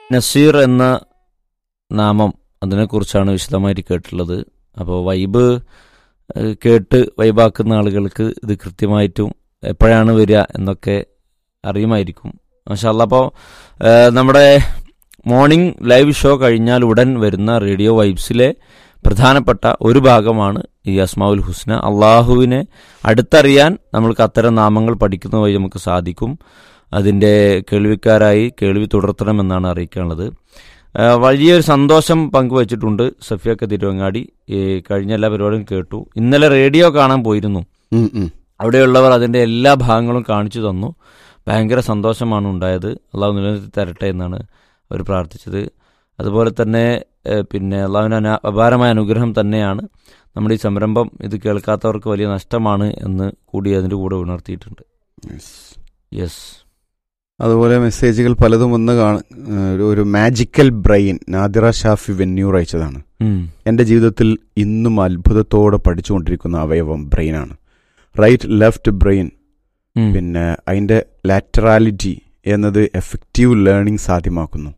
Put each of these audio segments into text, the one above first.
നസീർ എന്ന നാമം അതിനെക്കുറിച്ചാണ് വിശദമായിട്ട് കേട്ടിട്ടുള്ളത് അപ്പോൾ വൈബ് ഏഹ്, കേട്ട് വൈബാക്കുന്ന ആളുകൾക്ക് ഇത് കൃത്യമായിട്ടും എപ്പോഴാണ് വരിക എന്നൊക്കെ അറിയുമായിരിക്കും മാഷാല്ല അപ്പോൾ നമ്മുടെ മോർണിംഗ് ലൈവ് ഷോ കഴിഞ്ഞാൽ ഉടൻ വരുന്ന റേഡിയോ വൈബ്സിലെ പ്രധാനപ്പെട്ട ഒരു ഭാഗമാണ് ഈ അസ്മാവുൽ ഹുസ്ന അള്ളാഹുവിനെ അടുത്തറിയാൻ നമ്മൾക്ക് അത്തരം നാമങ്ങൾ പഠിക്കുന്ന വഴി നമുക്ക് സാധിക്കും അതിൻ്റെ കേൾവിക്കാരായി കേൾവി തുടർത്തണമെന്നാണ് അറിയിക്കാനുള്ളത് ആ, വലിയൊരു സന്തോഷം പങ്കുവച്ചിട്ടുണ്ട് സഫിയൊക്കെ തിരുവങ്ങാടി ഈ കഴിഞ്ഞ എല്ലാ പരിപാടിയും കേട്ടു ഇന്നലെ റേഡിയോ കാണാൻ പോയിരുന്നു ഉം, ഉം. അവിടെയുള്ളവർ അതിൻ്റെ എല്ലാ ഭാഗങ്ങളും കാണിച്ചു തന്നു ഭയങ്കര സന്തോഷമാണ് ഉണ്ടായത് അള്ളാഹു നിലനിർത്തി തരട്ടെ എന്നാണ് അവർ പ്രാർത്ഥിച്ചത് അതുപോലെ തന്നെ ഏഹ്, പിന്നെ അള്ളാഹുവിന് അന- അപാരമായ അനുഗ്രഹം തന്നെയാണ് നമ്മുടെ ഈ സംരംഭം ഇത് കേൾക്കാത്തവർക്ക് വലിയ നഷ്ടമാണ് എന്ന് കൂടി അതിൻ്റെ കൂടെ ഉണർത്തിയിട്ടുണ്ട് Yes. യെസ് അതുപോലെ മെസ്സേജുകൾ പലതും വന്ന് കാണ- ഒരു- ഒരു മാജിക്കൽ ബ്രെയിൻ നാദിറ ഷാഫി വെന്യൂർ അയച്ചതാണ് എൻ്റെ ജീവിതത്തിൽ ഇന്നും അത്ഭുതത്തോടെ പഠിച്ചുകൊണ്ടിരിക്കുന്ന അവയവം ബ്രെയിനാണ് റൈറ്റ് ലെഫ്റ്റ് ബ്രെയിൻ പിന്നെ അതിൻ്റെ ലാറ്ററാലിറ്റി എന്നത് എഫക്റ്റീവ് ലേണിംഗ് സാധ്യമാക്കുന്നു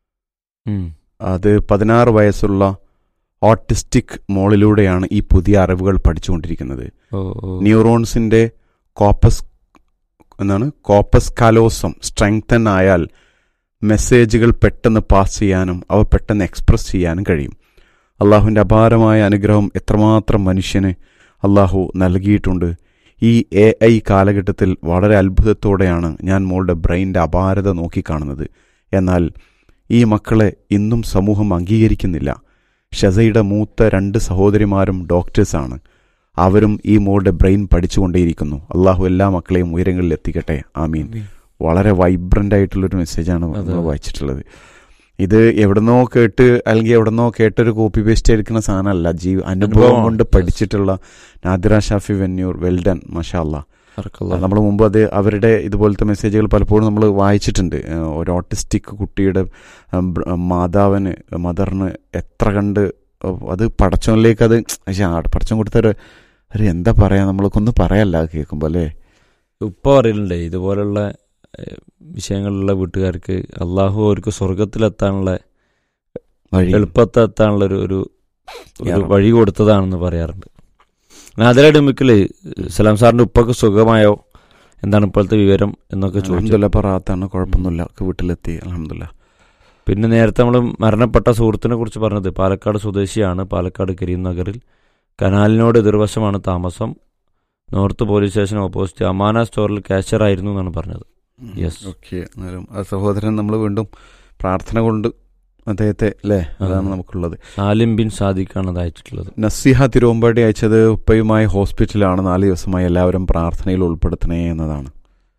അത് പതിനാറ് വയസ്സുള്ള ഓട്ടിസ്റ്റിക് മോളിലൂടെയാണ് ഈ പുതിയ അറിവുകൾ പഠിച്ചുകൊണ്ടിരിക്കുന്നത് ന്യൂറോൺസിന്റെ കോപ്പസ് എന്നാണ് കോപ്പസ് കാലോസം സ്ട്രെങ്തൻ ആയാൽ മെസ്സേജുകൾ പെട്ടെന്ന് പാസ് ചെയ്യാനും അവ പെട്ടെന്ന് എക്സ്പ്രസ് ചെയ്യാനും കഴിയും അള്ളാഹുവിൻ്റെ അപാരമായ അനുഗ്രഹം എത്രമാത്രം മനുഷ്യന് അള്ളാഹു നൽകിയിട്ടുണ്ട് ഈ എ ഐ കാലഘട്ടത്തിൽ വളരെ അത്ഭുതത്തോടെയാണ് ഞാൻ മോളുടെ ബ്രെയിൻ്റെ അപാരത നോക്കിക്കാണുന്നത് എന്നാൽ ഈ മക്കളെ ഇന്നും സമൂഹം അംഗീകരിക്കുന്നില്ല ഷസയുടെ മൂത്ത രണ്ട് സഹോദരിമാരും ഡോക്ടേഴ്സാണ് അവരും ഈ മോളുടെ ബ്രെയിൻ പഠിച്ചുകൊണ്ടേയിരിക്കുന്നു അള്ളാഹു എല്ലാ മക്കളെയും ഉയരങ്ങളിൽ എത്തിക്കട്ടെ ആമീൻ വളരെ വൈബ്രന്റ് ആയിട്ടുള്ളൊരു മെസ്സേജാണ് അതെ. നമ്മൾ വായിച്ചിട്ടുള്ളത് ഇത് എവിടുന്നോ കേട്ട് അല്ലെങ്കിൽ എവിടുന്നോ കേട്ടൊരു കോപ്പി പേസ്റ്റ് എടുക്കുന്ന സാധനമല്ല ജീവ അനുഭവം അനുഭവമാണ്. കൊണ്ട് Yes. പഠിച്ചിട്ടുള്ള നാദിറ ഷാഫി വെന്യൂർ വെൽഡൻ മഷാല്ല ബറക്കല്ലാഹ്. നമ്മൾ മുമ്പ് അത് അവരുടെ ഇതുപോലത്തെ മെസ്സേജുകൾ പലപ്പോഴും നമ്മൾ വായിച്ചിട്ടുണ്ട് ഏഹ് ഒരു ഓട്ടിസ്റ്റിക് കുട്ടിയുടെ ഉം, ബ്ര- മാതാവിന് മദറിന് എത്ര കണ്ട് അത് പടച്ചോനിലേക്ക് അത് പക്ഷേ ആ പടച്ചോൻ കൊടുത്തൊരു ഒരു എന്താ പറയാ നമ്മൾക്കൊന്നും പറയല്ല കേൾക്കുമ്പോൾ അല്ലേ ഉപ്പ പറയലുണ്ടേ ഇതുപോലുള്ള ഏഹ്, വിഷയങ്ങളുള്ള വീട്ടുകാർക്ക് അള്ളാഹു അവർക്ക് സ്വർഗത്തിലെത്താനുള്ള വഴി എളുപ്പത്തെത്താനുള്ള ഒരു ഒരു ഒരു യാ. വഴി കൊടുത്തതാണെന്ന് പറയാറുണ്ട് നാദര ഡിമിക്കില് സലാം സാറിന്റെ ഉപ്പൊക്കെ സുഖമായോ എന്താണ് ഇപ്പോഴത്തെ വിവരം എന്നൊക്കെ ചോദിച്ചു അലഹമില്ല പറയാത്താണ് കുഴപ്പമൊന്നുമില്ല ഒക്കെ വീട്ടിലെത്തി അലഹമില്ല പിന്നെ നേരത്തെ നമ്മൾ മരണപ്പെട്ട സുഹൃത്തിനെ കുറിച്ച് പറഞ്ഞത് പാലക്കാട് സ്വദേശിയാണ് പാലക്കാട് കരീം നഗറിൽ കനാലിനോട് എതിർവശമാണ് താമസം north police station opposite Amana സ്റ്റോറിൽ കാഷ്യർ ആയിരുന്നു എന്നാണ് പറഞ്ഞത് Yes. ഓക്കെ എന്നാലും ആ സഹോദരൻ നമ്മൾ വീണ്ടും പ്രാർത്ഥന കൊണ്ട് അദ്ദേഹത്തെ അല്ലേ അതാണ് അതെ. നമുക്കുള്ളത് സാലിം ബിൻ സാദിഖാണ് അത് അയച്ചിട്ടുള്ളത് നസിഹ തിരുവമ്പാടി അയച്ചത് ഉപ്പയുമായി ഹോസ്പിറ്റലാണ് നാല് ദിവസമായി എല്ലാവരും പ്രാർത്ഥനയിൽ ഉൾപ്പെടുത്തണേ എന്നതാണ്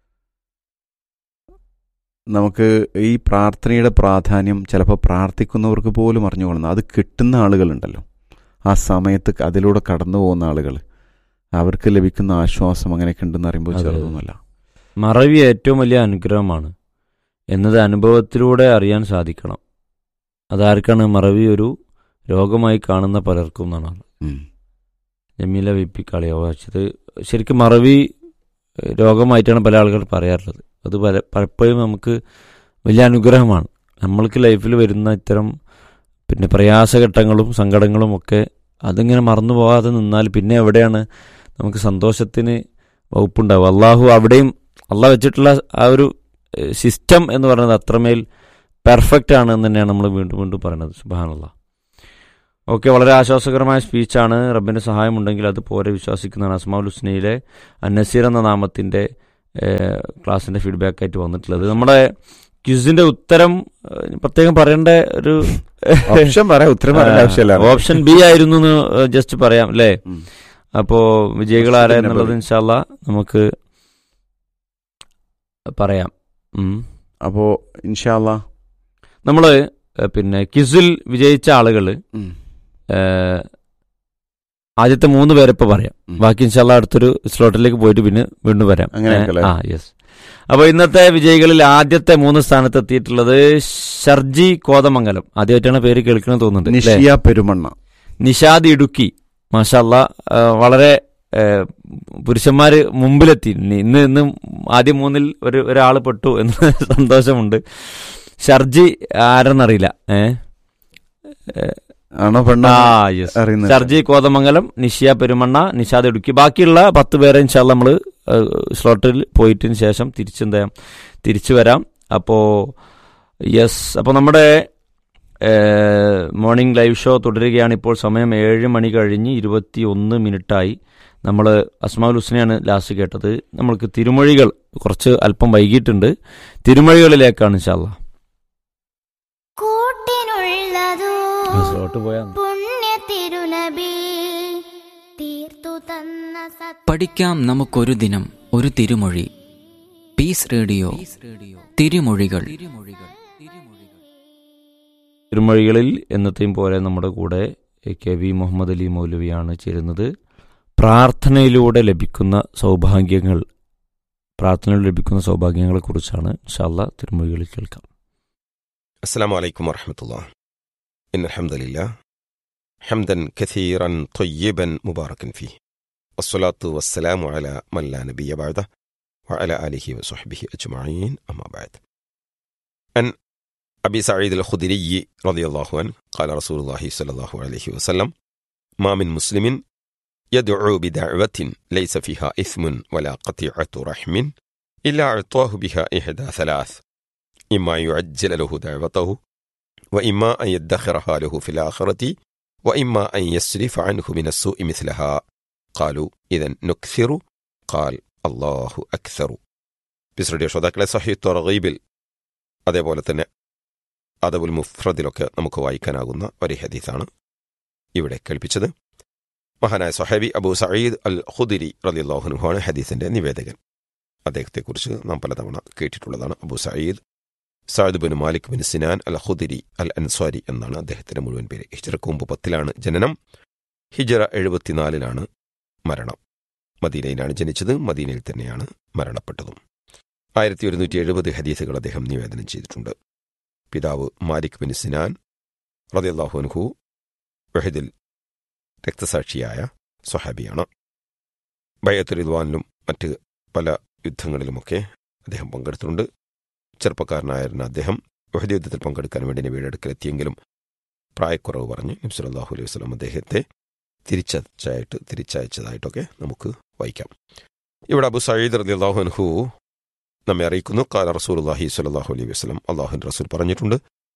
നമുക്ക് ഈ പ്രാർത്ഥനയുടെ പ്രാധാന്യം ചിലപ്പോൾ പ്രാർത്ഥിക്കുന്നവർക്ക് പോലും അറിഞ്ഞുകൊള്ളുന്നു അത് കിട്ടുന്ന ആളുകളുണ്ടല്ലോ ആ സമയത്ത് അതിലൂടെ കടന്നു പോകുന്ന ആളുകൾ അവർക്ക് ലഭിക്കുന്ന ആശ്വാസം അങ്ങനെയൊക്കെ ഉണ്ടെന്ന് അറിയുമ്പോൾ അതെ. ചെറുതൊന്നുമല്ല മറവി ഏറ്റവും വലിയ അനുഗ്രഹമാണ് എന്നത് അനുഭവത്തിലൂടെ അറിയാൻ സാധിക്കണം അതാർക്കാണ് മറവി ഒരു രോഗമായി കാണുന്ന പലർക്കും എന്നാണ് ഉം. ജമീല വി പി കളിയോ വായിച്ചത് ശരിക്കും മറവി ഏഹ്, രോഗമായിട്ടാണ് പല ആളുകൾ പറയാറുള്ളത് അത് പല പലപ്പോഴും നമുക്ക് വലിയ അനുഗ്രഹമാണ് നമ്മൾക്ക് ലൈഫിൽ വരുന്ന ഇത്തരം പിന്നെ പ്രയാസഘട്ടങ്ങളും സങ്കടങ്ങളും ഒക്കെ അതിങ്ങനെ മറന്നു പോകാതെ നിന്നാൽ പിന്നെ എവിടെയാണ് നമുക്ക് സന്തോഷത്തിന് വകുപ്പുണ്ടാവുക അള്ളാഹു അവിടെയും അള്ളാഹ് വെച്ചിട്ടുള്ള ആ ഒരു സിസ്റ്റം എന്ന് പറയുന്നത് അത്രമേൽ പെർഫെക്റ്റ് ആണ് എന്ന് തന്നെയാണ് നമ്മൾ വീണ്ടും വീണ്ടും പറയുന്നത് സുബാനുള്ള ഓക്കെ വളരെ ആശ്വാസകരമായ സ്പീച്ചാണ് റബ്ബിന്റെ സഹായം ഉണ്ടെങ്കിൽ അത് പോരെ വിശ്വസിക്കുന്നതാണ് അസ്മാഉൽ ഹുസ്നയിലെ അന്നസീർ എന്ന നാമത്തിന്റെ ഏഹ്, ക്ലാസിന്റെ ഫീഡ്ബാക്ക് ആയിട്ട് വന്നിട്ടുള്ളത് നമ്മുടെ ക്വിസിന്റെ ഉത്തരം ഏഹ്, പ്രത്യേകം പറയേണ്ട ഒരു ഓപ്ഷൻ പറയാം ഉത്തരം പറയേണ്ട ആവശ്യമില്ല ഓപ്ഷൻ ബി ആയിരുന്നു എന്ന് ജസ്റ്റ് പറയാം അല്ലേ ഉം. അപ്പോ വിജയികൾ Question ആരാന്നുള്ളത് number. ഇൻഷാല്ല നമുക്ക് പറയാം ഉം. അപ്പോ ഇൻഷാല്ല നമ്മള് ഏഹ്, പിന്നെ ക്വിസിൽ വിജയിച്ച ആളുകള് ഏഹ്, ആദ്യത്തെ മൂന്ന് പേരെ ഇപ്പൊ പറയാം ഉം. ബാക്കി ഇൻഷാല്ല അടുത്തൊരു സ്ലോട്ടിലേക്ക് പോയിട്ട് പിന്നെ വീണ്ടും വരാം അങ്ങനെയൊക്കെ അല്ലേ? ആ യെസ് അപ്പൊ ഇന്നത്തെ വിജയികളിൽ ആദ്യത്തെ മൂന്ന് സ്ഥാനത്ത് എത്തിയിട്ടുള്ളത് ഷർജി കോതമംഗലം ആദ്യമായിട്ടാണ് പേര് കേൾക്കണമെന്ന് തോന്നുന്നുണ്ട് അല്ലേ? നിഷിയ പെരുമണ്ണ നിഷാദ് ഇടുക്കി മാഷല്ല വളരെ ആ, പുരുഷന്മാര് മുമ്പിലെത്തി ഇന്ന് ഇന്ന് ഇന്ന് ആദ്യം മൂന്നിൽ ഒരു ഒരാൾ പെട്ടു എന്ന് സന്തോഷമുണ്ട് ഷർജി ആരെന്നറിയില്ല ഏ ആണോ പെണ്ണോ ആ യെസ് അറിയുന്നത് ഷർജി കോതമംഗലം നിഷ്യ പെരുമണ്ണ നിഷാദ് ഇടുക്കി ബാക്കിയുള്ള പത്ത് പേരെ ഇൻഷാല്ല നമ്മൾ സ്ലോട്ടിൽ പോയിട്ടിന് ശേഷം തിരിച്ചെന്താ ചെയ്യാം തിരിച്ചു വരാം അപ്പോൾ യെസ് അപ്പോൾ നമ്മുടെ മോർണിംഗ് ലൈവ് ഷോ തുടരുകയാണ് ഇപ്പോൾ സമയം ഏഴ് മണി കഴിഞ്ഞ് ഇരുപത്തി ഒന്ന് മിനിറ്റായി നമ്മൾ അസ്മാഉൽ ഹുസ്നയാണ് ലാസ്റ്റ് കേട്ടത് നമ്മൾക്ക് തിരുമൊഴികൾ കുറച്ച് അല്പം വൈകിട്ടുണ്ട് തിരുമൊഴികളിലേക്കാണ് ഇൻഷാല്ല കൂട്ടിനുള്ളതോ സ്ലോട്ട് പോയാൽ പുണ്യ തിരുനബി തീർത്തു തന്ന സത് പഠിക്കാം നമുക്കൊരു ദിനം ഒരു തിരുമൊഴി പീസ് റേഡിയോ തിരുമൊഴികൾ തിരുമൊഴികളിൽ എന്നത്തെയും പോലെ നമ്മുടെ കൂടെ കെ വി മുഹമ്മദ് അലി മൗലവിയാണ് ചേരുന്നത് പ്രാർത്ഥനയിലൂടെ ലഭിക്കുന്ന സൗഭാഗ്യങ്ങൾ പ്രാർത്ഥനയിലൂടെ ലഭിക്കുന്ന സൗഭാഗ്യങ്ങളെ കുറിച്ചാണ് ഇൻഷാല്ല തിരുമൊഴികളിൽ കേൾക്കാം السلام عليكم ورحمة الله إن الحمد لله حمدا كثيرا طيبا مباركا فيه والصلاة والسلام على من لا نبي بعده وعلى آله وصحبه أجمعين أما بعد أن أبي سعيد الخدري رضي الله عنه قال رسول الله صلى الله عليه وسلم ما من مسلم يدعو بدعوة ليس فيها إثم ولا قطيعة رحم إلا أعطاه بها إحدى ثلاث إما يعجل له دعوته وإما أن يدخرها له في الآخرة وإما أن يصرف عنه من السوء مثلها قالوا إذا نكثر قال الله أكثر ബിസ്രഡിയ ശ്രോതാക്കളെ സഹി തൊറഗീബിൽ അതേപോലെ തന്നെ അദബുൽ മുഫ്രദിലൊക്കെ നമുക്ക് വായിക്കാനാകുന്ന ഒരു ഹദീസാണ് ഇവിടെ കേൾപ്പിച്ചത് മഹാനായ സൊഹബി അബു സയ്യിദ് അൽ ഖുദിരി റലിള്ളാഹുനുഹാണ് ഹദീസിന്റെ നിവേദകൻ അദ്ദേഹത്തെക്കുറിച്ച് നാം പലതവണ കേട്ടിട്ടുള്ളതാണ് Abu Sayyid Saad bin Malik bin Sinan al Khudri al Ansari എന്നാണ് അദ്ദേഹത്തിന്റെ മുഴുവൻ പേര് ഹിജറക്ക് മുമ്പ് പത്തിലാണ് ജനനം ഹിജറ എഴുപത്തിനാലിലാണ് മരണം മദീനയിലാണ് ജനിച്ചത് മദീനയിൽ തന്നെയാണ് മരണപ്പെട്ടതും ആയിരത്തി ഒരുന്നൂറ്റി എഴുപത് ഹദീസുകൾ അദ്ദേഹം നിവേദനം ചെയ്തിട്ടുണ്ട് പിതാവ് മാലിക് ബിൻ സിനാൻ റദിയല്ലാഹുൻഹു വഹദിൽ രക്തസാക്ഷിയായ സ്വഹാബിയാണ് ബയത്തുരിദ്വാനിലും മറ്റ് പല യുദ്ധങ്ങളിലുമൊക്കെ അദ്ദേഹം പങ്കെടുത്തിട്ടുണ്ട് ചെറുപ്പക്കാരനായിരുന്ന അദ്ദേഹം വഹദ് യുദ്ധത്തിൽ പങ്കെടുക്കാൻ വേണ്ടി നബിയുടെ അടുക്കലെത്തിയെങ്കിലും പ്രായക്കുറവ് പറഞ്ഞ് നബ്സലാഹു അലൈഹി വസ്ലം അദ്ദേഹത്തെ തിരിച്ചയച്ചായിട്ട് തിരിച്ചയച്ചതായിട്ടൊക്കെ നമുക്ക് വായിക്കാം ഇവിടെ അബു സയ്യിദ് റലി അള്ളാഹുൻഹു നമ്മെ അറിയിക്കുന്നു കാല റസൂൽ അള്ളാഹി സ്വലാഹു അലൈഹി വസ്ലം അള്ളാഹുൻ റസൂൽ പറഞ്ഞിട്ടുണ്ട്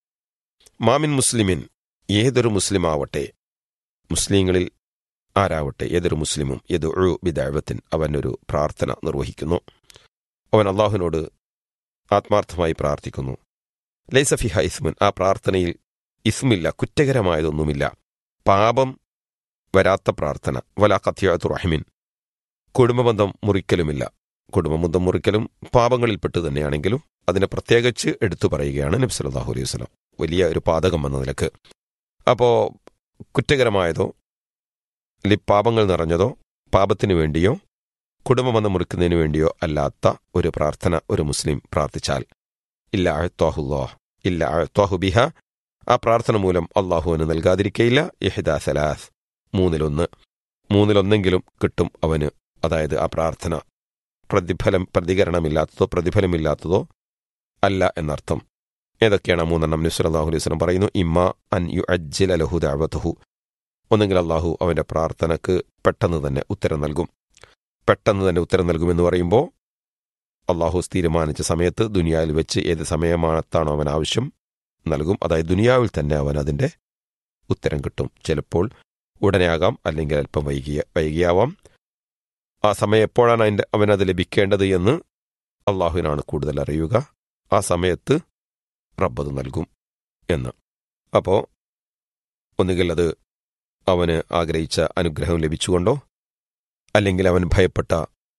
മാമിൻ മുസ്ലിമിൻ ഏതൊരു മുസ്ലിം ആവട്ടെ മുസ്ലിങ്ങളിൽ ആരാവട്ടെ ഏതൊരു മുസ്ലിമും ഏത് ഒഴു ബിദാവത്തിൻ അവനൊരു പ്രാർത്ഥന നിർവഹിക്കുന്നു അവൻ അള്ളാഹുവിനോട് ആത്മാർത്ഥമായി പ്രാർത്ഥിക്കുന്നു ലൈസഫിഹ ഇസ്മുൻ ആ പ്രാർത്ഥനയിൽ ഇസ്മില്ല കുറ്റകരമായതൊന്നുമില്ല പാപം വരാത്ത പ്രാർത്ഥന വല കഥ്യാത്തു റഹിമിൻ കുടുംബബന്ധം മുറിക്കലുമില്ല കുടുംബബന്ധം മുറിക്കലും പാപങ്ങളിൽപ്പെട്ട് തന്നെയാണെങ്കിലും അതിനെ പ്രത്യേകിച്ച് എടുത്തു പറയുകയാണ് നബ്സലാഹു അലൈഹി വസ്ലം വലിയ ഒരു പാതകം എന്ന നിലക്ക് അപ്പോ കുറ്റകരമായതോ അല്ലെങ്കിൽ പാപങ്ങൾ നിറഞ്ഞതോ പാപത്തിനു വേണ്ടിയോ കുടുംബബന്ധം മുറിക്കുന്നതിന് വേണ്ടിയോ അല്ലാത്ത ഒരു പ്രാർത്ഥന ഒരു മുസ്ലിം പ്രാർത്ഥിച്ചാൽ ഇല്ല അഴത്വാഹുല്ലാ ഇല്ല അഴത്വാഹു ബിഹ ആ പ്രാർത്ഥന മൂലം അള്ളാഹുവിന് നൽകാതിരിക്കയില്ല യഹിദ സലാസ് മൂന്നിലൊന്ന് മൂന്നിലൊന്നെങ്കിലും കിട്ടും അവന് അതായത് ആ പ്രാർത്ഥന പ്രതിഫലം പ്രതികരണമില്ലാത്തതോ പ്രതിഫലമില്ലാത്തതോ അല്ല എന്നർത്ഥം ഏതൊക്കെയാണ് ആ മൂന്നെണ്ണം നുസ്വൽ അള്ളാഹു അലൈഹി വസ്ലം പറയുന്നു ഇമ്മ അൻ യു അജ്ജിൽ അലഹു ദഅവതഹു ഒന്നെങ്കിൽ അള്ളാഹു അവന്റെ പ്രാർത്ഥനക്ക് പെട്ടെന്ന് തന്നെ ഉത്തരം നൽകും പെട്ടെന്ന് തന്നെ ഉത്തരം നൽകുമെന്ന് പറയുമ്പോൾ അള്ളാഹു തീരുമാനിച്ച സമയത്ത് ദുനിയാവിൽ വെച്ച് ഏത് സമയമാണത്താണോ അവൻ ആവശ്യം നൽകും അതായത് ദുനിയാവിൽ തന്നെ അവൻ അതിന്റെ ഉത്തരം കിട്ടും ചിലപ്പോൾ ഉടനെ ആകാം അല്ലെങ്കിൽ അല്പം വൈകിയ വൈകിയാവാം ആ സമയം എപ്പോഴാണ് അതിന്റെ അവനത് ലഭിക്കേണ്ടത് എന്ന് അള്ളാഹുവിനാണ് കൂടുതൽ അറിയുക ആ സമയത്ത് റബ്ബത് നൽകും എന്ന് അപ്പോ ഒന്നുകിൽ അത് അവന് ആഗ്രഹിച്ച അനുഗ്രഹം ലഭിച്ചുകൊണ്ടോ അല്ലെങ്കിൽ അവൻ ഭയപ്പെട്ട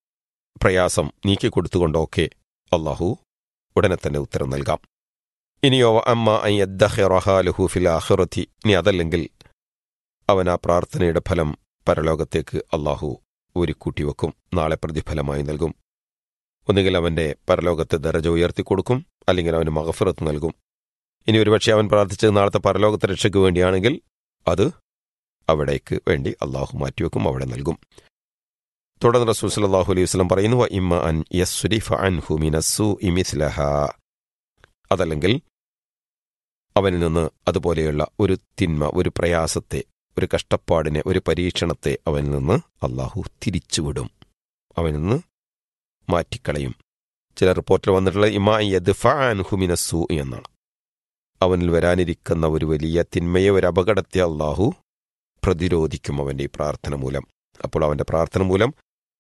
പ്രയാസം നീക്കിക്കൊടുത്തുകൊണ്ടോ ഒക്കെ അള്ളാഹു ഉടനെ തന്നെ ഉത്തരം നൽകാം ഇനിയോ അമ്മ അയ്യദ്ദഹ്റഹാലുഹു ഫിൽ ആഖിറത്തി ഇനി അതല്ലെങ്കിൽ അവൻ ആ പ്രാർത്ഥനയുടെ ഫലം പരലോകത്തേക്ക് അള്ളാഹു ഊരിക്കൂട്ടിവെക്കും നാളെ പ്രതിഫലമായി നൽകും ഒന്നുകിൽ അവന്റെ പരലോകത്തെ ദരജ ഉയർത്തിക്കൊടുക്കും അല്ലെങ്കിൽ അവന് മഹഫിറത്ത് നൽകും ഇനി ഒരുപക്ഷെ അവൻ പ്രാർത്ഥിച്ചത് നാളത്തെ പരലോകത്തെ രക്ഷയ്ക്ക് വേണ്ടിയാണെങ്കിൽ അത് അവിടേക്ക് വേണ്ടി അള്ളാഹു മാറ്റിവെക്കും അവിടെ നൽകും തുടർന്ന് റസൂൽ സല്ലല്ലാഹു അലൈഹി വസല്ലം പറയുന്നു "വ ഇമ്മ അൻ യസ്രിഫ അൻഹു മിനസ്സൂഇ മിസ്ലഹ അതല്ലെങ്കിൽ അവനിൽ നിന്ന് അതുപോലെയുള്ള ഒരു തിന്മ ഒരു പ്രയാസത്തെ ഒരു കഷ്ടപ്പാടിനെ ഒരു പരീക്ഷണത്തെ അവനിൽ നിന്ന് അള്ളാഹു തിരിച്ചുവിടും അവനിൽ നിന്ന് മാറ്റിക്കളയും ചില റിപ്പോർട്ടിൽ വന്നിട്ടുള്ള ഇമാ യദ്ഫാൻഹുമിനസു എന്നാണ് അവനിൽ വരാനിരിക്കുന്ന ഒരു വലിയ തിന്മയെ ഒരു അപകടത്തെ അള്ളാഹു പ്രതിരോധിക്കും അവന്റെ ഈ പ്രാർത്ഥന മൂലം അപ്പോൾ അവന്റെ പ്രാർത്ഥന മൂലം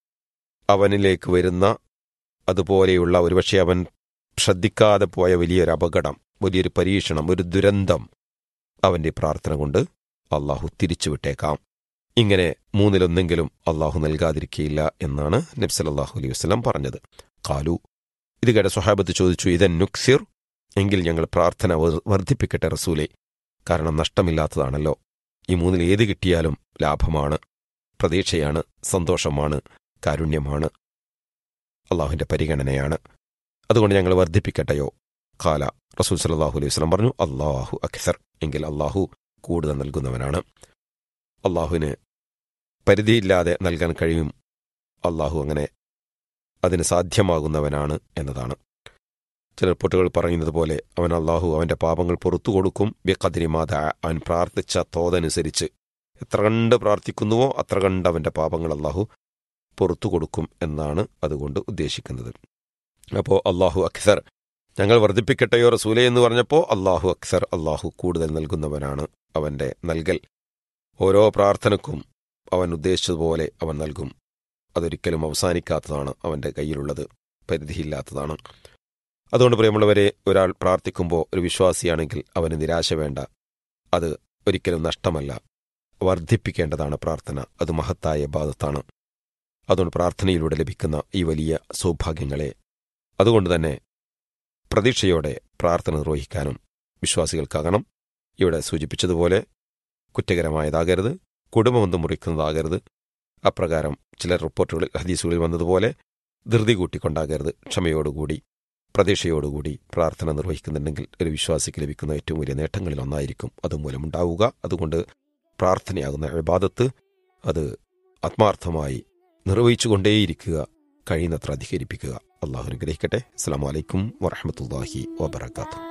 അവനിലേക്ക് വരുന്ന അതുപോലെയുള്ള ഒരുപക്ഷെ അവൻ ശ്രദ്ധിക്കാതെ പോയ വലിയൊരു അപകടം വലിയൊരു പരീക്ഷണം ഒരു ദുരന്തം അവന്റെ പ്രാർത്ഥന കൊണ്ട് അള്ളാഹു തിരിച്ചുവിട്ടേക്കാം ഇങ്ങനെ മൂന്നിലൊന്നെങ്കിലും അള്ളാഹു നൽകാതിരിക്കയില്ല എന്നാണ് നബ്സലല്ലാഹു അലൈഹി വസ്ലം പറഞ്ഞത് കാലു ഇത് കേട്ട സ്വഹാബത്ത് ചോദിച്ചു ഇതൻ നുക്സിർ എങ്കിൽ ഞങ്ങൾ പ്രാർത്ഥന വർ- വർദ്ധിപ്പിക്കട്ടെ റസൂലെ കാരണം നഷ്ടമില്ലാത്തതാണല്ലോ ഈ മൂന്നിൽ ഏത് കിട്ടിയാലും ലാഭമാണ് പ്രതീക്ഷയാണ് സന്തോഷമാണ് കാരുണ്യമാണ് അള്ളാഹുവിന്റെ പരിഗണനയാണ് അതുകൊണ്ട് ഞങ്ങൾ വർദ്ധിപ്പിക്കട്ടെയോ കാല റസൂൽ സലാഹു അലൈഹി വസ്ലം പറഞ്ഞു അള്ളാഹു അക്സർ എങ്കിൽ അള്ളാഹു കൂടുതൽ നൽകുന്നവനാണ് അള്ളാഹുവിന് പരിധിയില്ലാതെ നൽകാൻ കഴിയും അള്ളാഹു അങ്ങനെ അതിന് സാധ്യമാകുന്നവനാണ് എന്നതാണ് ചില റിപ്പോർട്ടുകൾ പറയുന്നത് പോലെ അവൻ അള്ളാഹു അവന്റെ പാപങ്ങൾ പുറത്തു കൊടുക്കും ബിഖദിരിമാത അവൻ പ്രാർത്ഥിച്ച തോതനുസരിച്ച് എത്ര കണ്ട് പ്രാർത്ഥിക്കുന്നുവോ അത്ര കണ്ട് അവന്റെ പാപങ്ങൾ അള്ളാഹു പുറത്തു കൊടുക്കും എന്നാണ് അതുകൊണ്ട് ഉദ്ദേശിക്കുന്നത് അപ്പോൾ അള്ളാഹു അക്സർ ഞങ്ങൾ വർദ്ധിപ്പിക്കട്ടെയോ റസൂലെ എന്ന് പറഞ്ഞപ്പോൾ അള്ളാഹു അക്സർ അള്ളാഹു കൂടുതൽ നൽകുന്നവനാണ് അവന്റെ നൽകൽ ഓരോ പ്രാർത്ഥനക്കും അവൻ ഉദ്ദേശിച്ചതുപോലെ അവൻ നൽകും അതൊരിക്കലും അവസാനിക്കാത്തതാണ് അവന്റെ കയ്യിലുള്ളത് പരിധിയില്ലാത്തതാണ് അതുകൊണ്ട് പ്രിയമുള്ളവരെ ഒരാൾ പ്രാർത്ഥിക്കുമ്പോൾ ഒരു വിശ്വാസിയാണെങ്കിൽ അവന് നിരാശ വേണ്ട അത് ഒരിക്കലും നഷ്ടമല്ല വർദ്ധിപ്പിക്കേണ്ടതാണ് പ്രാർത്ഥന അത് മഹത്തായ ബാധത്താണ് അതുകൊണ്ട് പ്രാർത്ഥനയിലൂടെ ലഭിക്കുന്ന ഈ വലിയ സൗഭാഗ്യങ്ങളെ അതുകൊണ്ട് തന്നെ പ്രതീക്ഷയോടെ പ്രാർത്ഥന നിർവഹിക്കാനും വിശ്വാസികൾക്കാകണം ഇവിടെ സൂചിപ്പിച്ചതുപോലെ കുറ്റകരമായതാകരുത് കുടുംബബന്ധം മുറിക്കുന്നതാകരുത് അപ്രകാരം ചില റിപ്പോർട്ടുകളിൽ ഹദീസുകളിൽ വന്നതുപോലെ ധൃതി കൂട്ടിക്കൊണ്ടാകരുത് ക്ഷമയോടുകൂടി പ്രതീക്ഷയോടുകൂടി പ്രാർത്ഥന നിർവഹിക്കുന്നുണ്ടെങ്കിൽ ഒരു വിശ്വാസിക്ക് ലഭിക്കുന്ന ഏറ്റവും വലിയ നേട്ടങ്ങളിൽ ഒന്നായിരിക്കും അതുമൂലം ഉണ്ടാവുക അതുകൊണ്ട് പ്രാർത്ഥനയാകുന്ന ഇബാദത്ത് അത് ആത്മാർത്ഥമായി നിർവഹിച്ചുകൊണ്ടേയിരിക്കുക കഴിയുന്നത്ര അധികരിപ്പിക്കുക അള്ളാഹു അനുഗ്രഹിക്കട്ടെ അസ്സാം വലൈക്കും വറഹമത്തല്ലാഹി വബർക്കാത്തു